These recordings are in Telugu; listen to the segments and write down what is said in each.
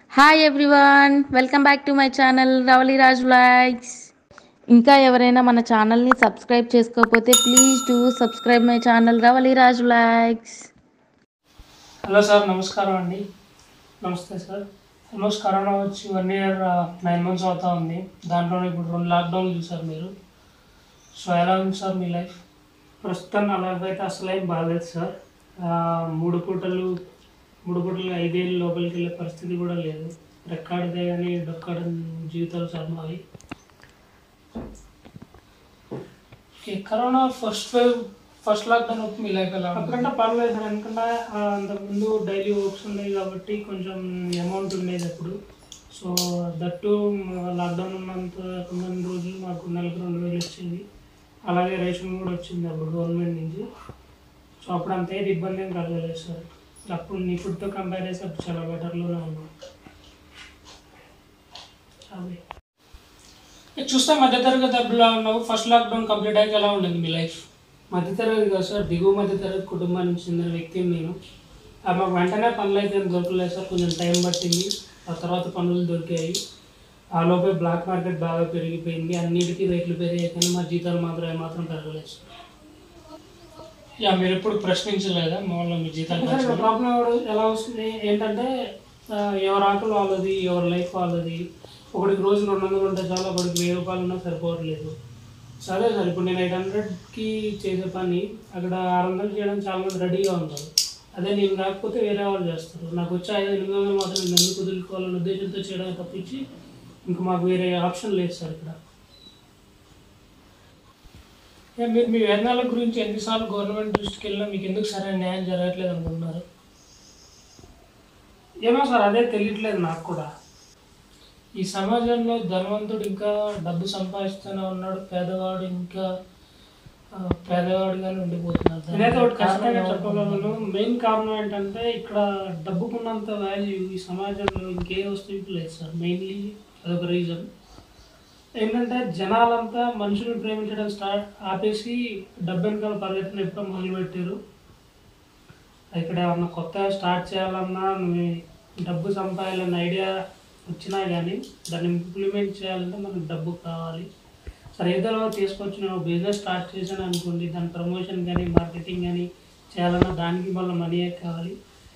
Hi everyone welcome back to my channel Ravali Raj vlogs ఇంకా ఎవరైనా మన ఛానల్ని సబ్స్క్రైబ్ చేసుకోకపోతే please do subscribe my channel Ravali Raj vlogs hello sir నమస్కారం అండి నమస్తే సార్ ఆల్మోస్ట్ కరోనా వచ్చి వన్ ఇయర్ నైన్ మంత్స్ అవుతా ఉంది దాంట్లో ఇప్పుడు రెండు లాక్డౌన్ చూసారు మీరు సో ఎలా ఉంది సార్ మీ లైఫ్ ప్రస్తుతం నా లైఫ్ అయితే అసలు ఏం బాగాలేదు సార్ ఆ, మూడు పూటలు మూడు పూటలు ఐదేళ్ళు లోపలికి వెళ్ళే పరిస్థితి కూడా లేదు రెక్కాడితే కానీ డొక్కాడ జీవితాలు సార్ మావి okay corona first wave first lockdown అప్పుడు మీ లైఫ్ ఎలా అప్పుడంటే పర్లేదు సార్ ఎందుకంటే ఆ, అంతకుముందు డైలీ వర్క్స్ ఉన్నాయి కాబట్టి కొంచెం అమౌంట్ ఉండేది అప్పుడు సో దట్టు లాక్డౌన్ ఉన్నంత కొన్ని రోజులు మాకు నెలకు రెండు వేలు వచ్చింది అలాగే రేషన్ కూడా వచ్చింది అప్పుడు గవర్నమెంట్ నుంచి సో అప్పుడు అంత ఏది ఇబ్బంది ఏం కలగలేదు సార్ అప్పుడు ఇప్పుడుతో కంపేర్ చేస్తే అప్పుడు చాలా బెటర్లోనే ఉన్నాం అవి చూస్తే మధ్యతరగతి అప్పుడులా ఉన్నావు ఫస్ట్ లాక్డౌన్ కంప్లీట్ అయ్యాక ఎలా ఉండింది మీ లైఫ్ మధ్యతరగతి కాదు సార్ దిగువ మధ్యతరగతి కుటుంబానికి చెందిన వ్యక్తిని నేను ఆ మాకు వెంటనే పనులు అయితే ఏం దొరకలేదు సార్ కొంచెం టైం పట్టింది ఆ తర్వాత పనులు దొరికాయి ఆ లోపే బ్లాక్ మార్కెట్ బాగా పెరిగిపోయింది అన్నిటికీ రేట్లు పెరిగాయి కానీ మా జీతాలు మాత్రం ఏమాత్రం పెరగలేదు సార్ యా మీరు ఎప్పుడు ప్రశ్నించలేదా మామూలుగా మీ జీతాలు ప్రాబ్లం ఎలా వస్తుంది ఏంటంటే ఆ, ఎవరి ఆకలి వాళ్ళది ఎవరి లైఫ్ వాళ్ళది ఒకటికి రోజు రెండు వందలు ఉంటే చాలా ఒకటికి వెయ్యి రూపాయలు ఉన్నా సరిపోవట్లేదు సరే సార్ ఇప్పుడు నేను ఎయిట్ హండ్రెడ్కి చేసే పని అక్కడ ఆరు వందలు చేయడానికి చాలా మంది రెడీగా ఉన్నారు అదే నేను కాకపోతే వేరే వాళ్ళు చేస్తారు నాకు వచ్చే ఐదు ఎనిమిది వందలు మాత్రం నేను ఎందుకు వదులుకోవాలనే ఉద్దేశంతో చేయడానికి తప్పించి ఇంకా మాకు వేరే ఆప్షన్ లేదు సార్ ఇక్కడ ఏ, మీరు మీ వేతనాల గురించి ఎన్నిసార్లు గవర్నమెంట్ దృష్టికి వెళ్ళినా మీకు ఎందుకు సరైన న్యాయం జరగట్లేదు అనుకుంటున్నారు ఏమో సార్ అదే తెలియట్లేదు నాకు కూడా ఈ సమాజంలో ధనవంతుడు ఇంకా డబ్బు సంపాదిస్తూనే ఉన్నాడు పేదవాడు ఇంకా ఆ, పేదవాడిగానే ఉండిపోతున్నాడు నేనైతే ఒకటి ఖచ్చితంగా చెప్పగలను మెయిన్ కారణం ఏంటంటే ఇక్కడ డబ్బుకున్నంత వాల్యూ ఈ సమాజంలో ఇంకే వస్తువుకి లేదు సార్ మెయిన్లీ అదొక రీజన్ ఏంటంటే జనాలంతా మనుషులను ప్రేమించడం స్టార్ట్ ఆపేసి డబ్బు వెనకాల పరిగెత్తడం ఎప్పుడో మొదలుపెట్టారు ఇక్కడ ఏమన్నా కొత్తగా స్టార్ట్ చేయాలన్నా నువ్వు డబ్బు సంపాదాలన్న ఐడియా వచ్చినా కానీ దాన్ని ఇంప్లిమెంట్ చేయాలంటే మనకు డబ్బు కావాలి సరే ఏదో ఒకటి తీసుకొచ్చి నేను బిజినెస్ స్టార్ట్ చేశాను అనుకోండి దాని ప్రమోషన్ కానీ మార్కెటింగ్ కానీ చేయాలన్నా దానికి మళ్ళీ మనీయే కావాలి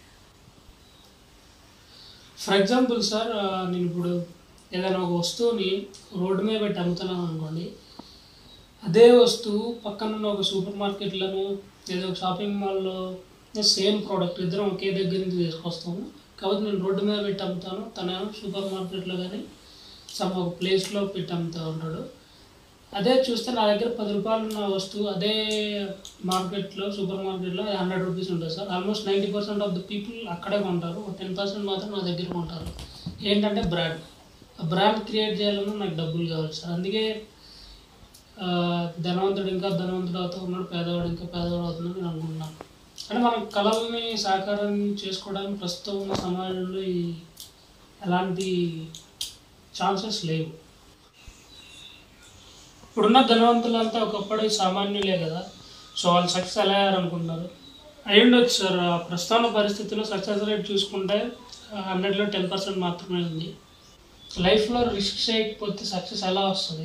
ఫర్ ఎగ్జాంపుల్ సార్ ఆ, నేను ఇప్పుడు ఏదైనా ఒక వస్తువుని రోడ్డు మీద పెట్టి అమ్ముతున్నాను అనుకోండి అదే వస్తువు పక్కన ఉన్న ఒక సూపర్ మార్కెట్లను లేదా ఒక షాపింగ్ మాల్లో సేమ్ ప్రోడక్ట్ ఇద్దరం ఒకే దగ్గర నుంచి తీసుకొస్తాము కాబట్టి నేను రోడ్డు మీద పెట్టి అమ్ముతాను తన సూపర్ మార్కెట్లో కానీ సమ్ ఒక ప్లేస్లో పెట్టి అమ్ముతూ ఉంటాడు అదే చూస్తే నా దగ్గర పది రూపాయలు ఉన్న వస్తువు అదే మార్కెట్లో సూపర్ మార్కెట్లో హండ్రెడ్ రూపీస్ ఉంటుంది sir almost ninety percent of the people అక్కడే కొంటారు ఒక టెన్ పర్సెంట్ మాత్రం నా దగ్గర కొంటారు ఏంటంటే బ్రాండ్ ఆ బ్రాండ్ క్రియేట్ చేయాలన్నా నాకు డబ్బులు కావాలి సార్ అందుకే ఆ, ధనవంతుడు ఇంకా ధనవంతుడు అవుతూ ఉన్నాడు పేదవాడు ఇంకా పేదవాడు అవుతున్నాడు నేను అనుకుంటున్నాను అంటే మన కళల్ని సాకారం చేసుకోవడానికి ప్రస్తుతం ఉన్న సమాజంలో ఈ ఎలాంటి ఛాన్సెస్ లేవు ఇప్పుడున్న ధనవంతులంతా ఒకప్పుడు సామాన్యులే కదా సో వాళ్ళు సక్సెస్ ఎలా అయ్యారనుకుంటున్నారు అయి ఉండొచ్చు సార్ ఆ ప్రస్తుత పరిస్థితుల్లో సక్సెస్ రేట్ చూసుకుంటే హండ్రెడ్లో టెన్ పర్సెంట్ మాత్రమే ఉంది లైఫ్లో రిస్క్ చేయకపోతే సక్సెస్ ఎలా వస్తుంది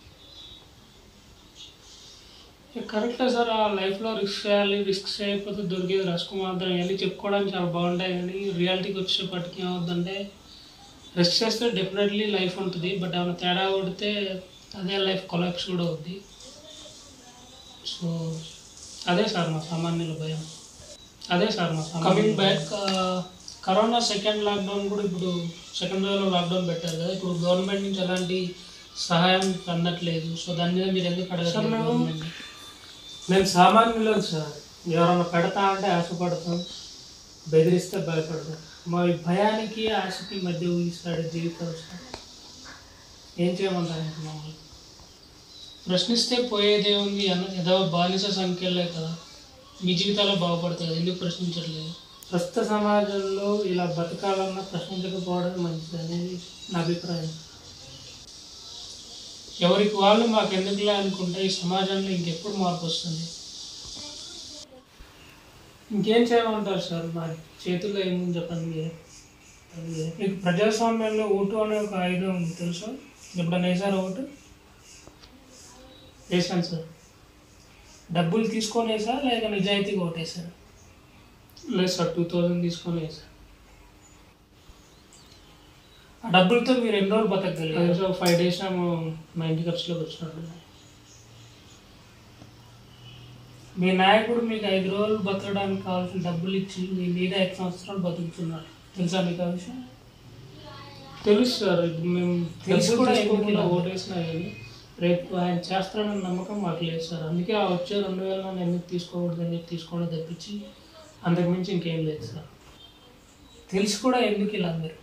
కరెక్టే సార్ ఆ లైఫ్లో రిస్క్ చేయాలి రిస్క్ చేయకపోతే దొరికేది రస్క్ మాత్రం ఇవన్నీ చెప్పుకోవడానికి చాలా బాగుంటాయి కానీ రియాలిటీకి వచ్చేపటికి ఏమవుతుందంటే రిస్క్ చేస్తే డెఫినెట్లీ లైఫ్ ఉంటుంది బట్ ఏమైనా తేడా కొడితే అదే లైఫ్ కొలాప్స్ కూడా అవుద్ది సో అదే సార్ మా సామాన్యుల భయం అదే సార్ మా coming back corona second lockdown కూడా ఇప్పుడు సెకండ్ వేవ్లో లాక్డౌన్ పెట్టారు కదా ఇప్పుడు గవర్నమెంట్ నుంచి ఎలాంటి సహాయం అందట్లేదు సో దాని మీద మీరు ఎందుకు అడగారు గవర్నమెంట్ మేము సామాన్యులం సార్ ఎవరైనా పెడతా అంటే ఆశపడతాం బెదిరిస్తే భయపడతాం మా ఈ భయానికి ఆశకి మధ్య ఊగిస్తాడు జీవితం సార్ ఏం చేయమంటారు ఇంకా మమ్మల్ని ప్రశ్నిస్తే పోయేదే ఉంది అన్న ఏదో బానిస సంఖ్యలే కదా మీ జీవితాల్లో బాగుపడతాయి కదా ఎందుకు ప్రశ్నించట్లేదు ప్రస్తుత సమాజంలో ఇలా బతకాలన్నా ప్రశ్నించకపోవడం మంచిది అనేది నా అభిప్రాయం ఎవరికి వాళ్ళు మాకు ఎందుకులే అనుకుంటే ఈ సమాజంలో ఇంకెప్పుడు మార్పు వస్తుంది ఇంకేం చేయమంటారు సార్ మా చేతుల్లో ఏముంది చెప్పండి మీరే మీకు ప్రజాస్వామ్యంలో ఓటు అనే ఒక ఆయుధం ఉంది తెలుసా ఎప్పుడన్నా వేసారా ఓటు వేసాను సార్ డబ్బులు తీసుకొని వేసా లేక నిజాయితీగా ఓటేసారు లేదు సార్ టూ థౌజండ్ తీసుకొని వేసా ఆ డబ్బులతో మీరు ఎన్ని రోజులు బతకగలిగారు సార్ ఫైవ్ డేస్ ఏమో మా ఇంటి ఖర్చులోకి వచ్చినట్టు మీ నాయకుడు మీకు ఐదు రోజులు బతకడానికి కావాల్సిన డబ్బులు ఇచ్చి మీ మీద ఐదు సంవత్సరాలు బతుకుతున్నారు తెలుసా మీకు ఆ విషయం తెలుసు సార్ ఇప్పుడు మేము తెలుసు కూడా ఎందుకు ఓటేసినా కానీ రేపు ఆయన చేస్తారన్న నమ్మకం మాకు లేదు సార్ అందుకే ఆ వచ్చే రెండు వేల నన్ను ఎందుకు తీసుకోకూడదని చెప్పి తీసుకోవడం తప్పించి అంతకుమించి ఇంకేం లేదు సార్ తెలిసి కూడా ఎందుకు ఇలా మీరు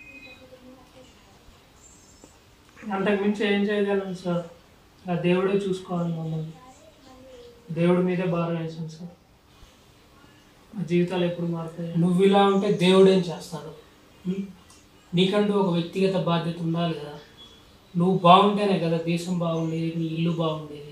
అంతకుమించి ఏం చేయగలం సార్ ఆ దేవుడే చూసుకోవాలి మమ్మల్ని దేవుడి మీదే భారం వేసాను సార్ మా జీవితాలు ఎప్పుడు మారుతాయి నువ్వు ఇలా ఉంటే దేవుడు ఏం చేస్తాడు ఉం? నీకంటూ ఒక వ్యక్తిగత బాధ్యత ఉండాలి కదా నువ్వు బాగుంటేనే కదా దేశం బాగుండేది నీ ఇల్లు బాగుండేది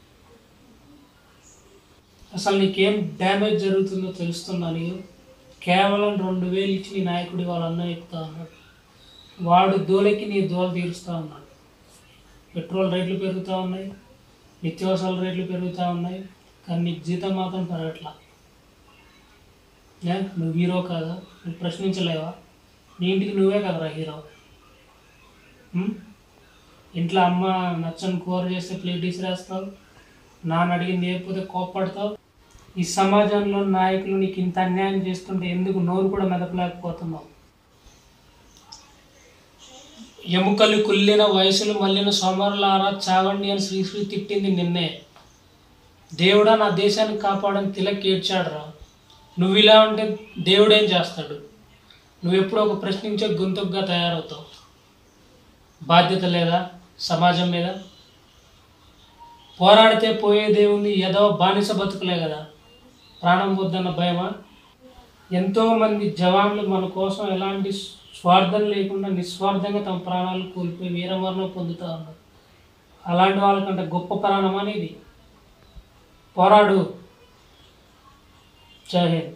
అసలు నీకేం డ్యామేజ్ జరుగుతుందో తెలుస్తుందా నీకు కేవలం రెండు వేలు ఇచ్చి నీ నాయకుడి వాళ్ళ అన్న ఎక్కుతా ఉన్నాడు వాడు దోలెక్కి నీ దోల తీరుస్తూ ఉన్నాడు పెట్రోల్ రేట్లు పెరుగుతూ ఉన్నాయి నిత్యావసరాల రేట్లు పెరుగుతూ ఉన్నాయి కానీ నీకు జీతం మాత్రం పెరగట్లా ఏ? నువ్వు హీరో కాదా నువ్వు ప్రశ్నించలేవా నీ ఇంటికి నువ్వే కదరా హీరో ఉం? ఇంట్లో అమ్మ నచ్చని కూర చేస్తే ప్లేట్ విసిరేస్తావు నాన్న అడిగింది లేకపోతే కోప్పడతావు ఈ సమాజంలో నాయకులు నీకు ఇంత అన్యాయం చేస్తుంటే ఎందుకు నోరు కూడా మెదపలేకపోతున్నావు ఎముకలు కుళ్ళిన వయసులు మళ్ళిన సోమరులారా చావండి అని శ్రీశ్రీ తిట్టింది నిన్నే దేవుడా నా దేశాన్ని కాపాడని తిలక్ ఏడ్చాడురా నువ్వు ఇలా ఉంటే దేవుడేం చేస్తాడు నువ్వు ఎప్పుడో ఒక ప్రశ్నించే గొంతుగ్గా తయారవుతావు బాధ్యత లేదా సమాజం మీద పోరాడితే పోయేదేముంది ఏదో బానిస బతుకులే కదా ప్రాణం వద్దన్న భయమా ఎంతోమంది జవాన్లు మన కోసం ఎలాంటి స్వార్థం లేకుండా నిస్వార్థంగా తమ ప్రాణాలు కోల్పోయి వీరమరణం పొందుతూ ఉన్నారు అలాంటి వాళ్ళకంటే గొప్ప ప్రాణం అనేది పోరాడు జై Hind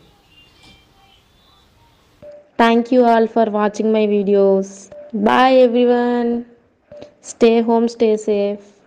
Thank you all for watching my videos. Bye everyone. Stay home, stay safe.